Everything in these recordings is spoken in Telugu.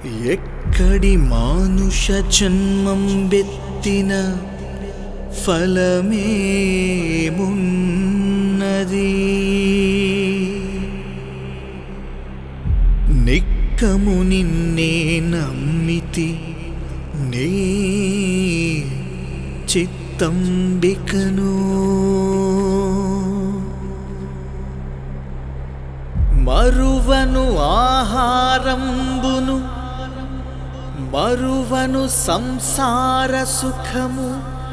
ఎక్కడి మానుష జన్మం బెత్తిన ఫలమేమున్నది నిక్కము నిన్నే నమ్మితి నే చిత్తంబికను మరువను ఆహారంబును మరువను సంసార సుఖము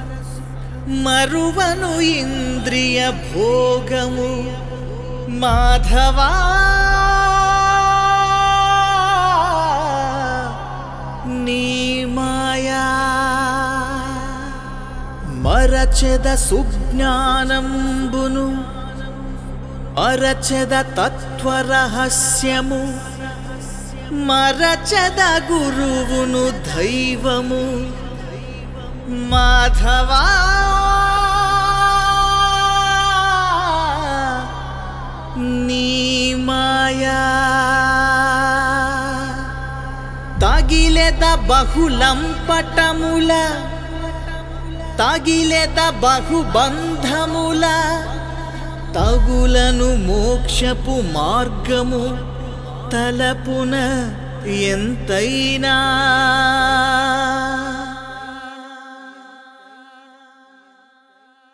మరువను ఇంద్రియ భోగము మాధవా నీ మాయా మరచెద సుజ్ఞానంబును అరచెద తత్వరహస్యము మరచద గురువును దైవము మాధవా నీ మాయా తగిలెద బహులంపటముల తగిలెద బహుబంధముల తగులను మోక్షపు మార్గము తలపున ఎంతైనా